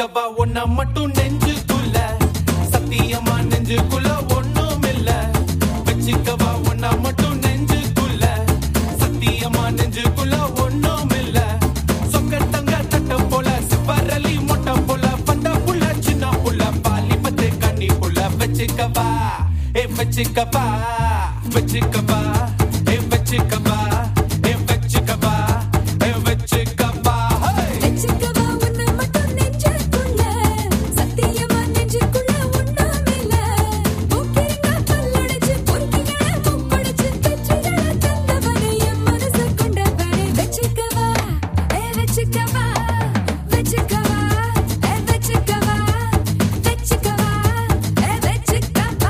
வச்சுக்கவா ஒன்ன மட்டும் நெஞ்சுக்குள்ள சத்தியமா நெஞ்சுக்குள்ள ஒண்ணும் இல்ல வச்சுக்கவா ஒன்ன மட்டும் நெஞ்சுக்குள்ள சத்தியமா நெஞ்சுக்குள்ள ஒண்ணும் இல்ல சொக்க தங்க தட்ட போல சிவரலி மொட்டை போல பந்த புள்ள சின்ன புள்ள பாலி பத்து கண்ணி புள்ள வச்சுக்கவா ஏ வச்சுக்கவா வச்சுக்கவா ஏ வச்சுக்கவா ஏ வச்சுக்கவா ஏ வச்சுக்கவா ஹே வெச்சுக்கவா உன்னை மட்டும் நெஞ்சுக்குள்ள சத்தியமா நெஞ்சுக்குள்ள ஒண்ணுமில்ல போக்கிருங்க பல்லடைச்சு பொறுக்கிகளை முப்படைச்சு வெற்றிகளை தந்தவனே என் மனசு கொண்டவனே வெச்சுக்கவா ஏ வெச்சுக்கவா வெச்சுக்கவா ஏ வெச்சுக்கவா வெச்சுக்கவா ஏ வெச்சுக்கவா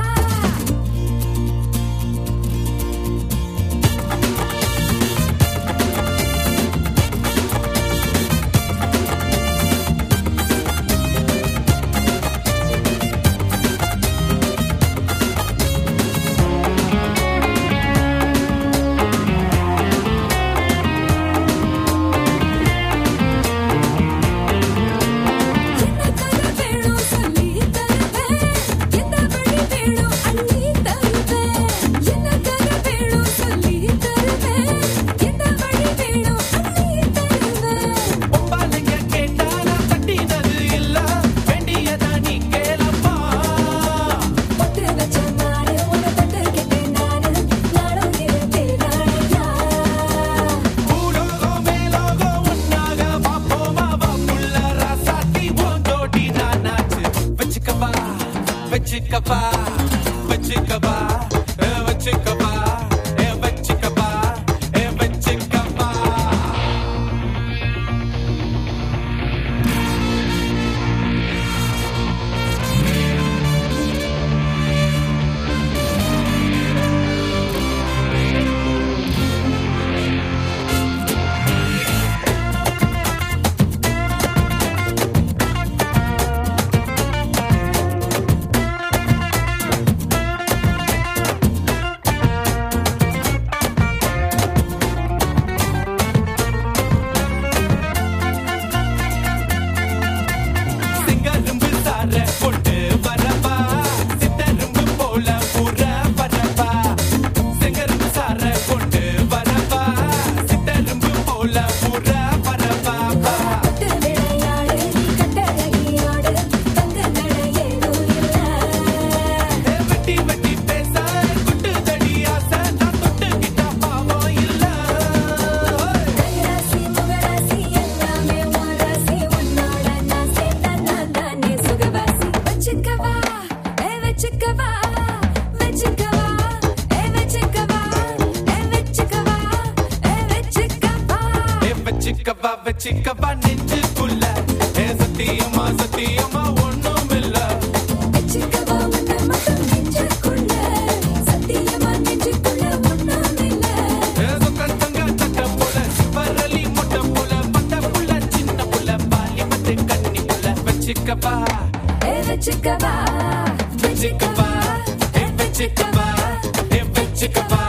என்ன கதை வேணும் சொல்லி தருவேன் எந்த வழி வேணும் அள்ளி தருவேன் என்ன கதை வேணும் சொல்லி தருவேன் எந்த வழி வேணும் அள்ளி தருவேன் பொம்பாலைங்க கேட்டா நான் தட்டினது இல்ல வேண்டியதா நீ கேளப்பா பட்டு வச்ச நாடு உன தட்டு கேட்டேன் நானு நானும் இருப்பேன் நாளையா பூலோகம் மேலோகம் ஒன்னாக பாப்போமா வாப்புள்ள ராசாத்தி ஓஞ்சோடி நானாச்சு வச்சுக்கவா வச்சுக்கவா வச்சுக்கவா ஏ வச்சுக்கவா ஏ வச்சுக்கவா ஏ வச்சுக்கவா சிங்கரும்பு சார கொண்டு வரவா சித்தரும்பு போல புற வரவா சிங்கரும்பு சார கொண்டு வரவா சித்தரும்பு போல புற வரவா பட்டு விளையாடு நீ கட்டழகியாடு தங்க நட ஏதும் இல்ல வெட்டி வெட்டி பேச குட்டு தடி ஆசை நான் தொட்டுக்கிட்ட பாவம் இல்ல கைராசி முகராசி எல்லாமே உன் ராசி உன்னோட நான் சேர்ந்தா நான் தானே சுகவாசி வச்சுக்கவா ஏ வச்சுக்கவா வச்சுக்கவா ஏ வச்சுக்கவா ஏ வச்சுக்கவா ஏ வச்சுக்கவா ஏ வச்சுக்கவா வச்சுக்கவா நெஞ்சுக்குள்ள ஏ சத்தியமா சத்தியமா ஒண்ணும் இல்ல வச்சுக்கவா உன்னை மட்டும் நெஞ்சுக்குள்ள சத்தியமா நெஞ்சுக்குள்ள ஒண்ணுமில்ல ஏ சொக்கத்தங்க தட்ட போல சிவரலி மொட்டை போல பட்ட புள்ள சின்ன புள்ள பாலி பத்து கண்ணி புள்ள வச்சுக்கவா ஏ வச்சுக்கவா வச்சுக்கவா ஏ வச்சுக்கவா ஏ வச்சுக்கவா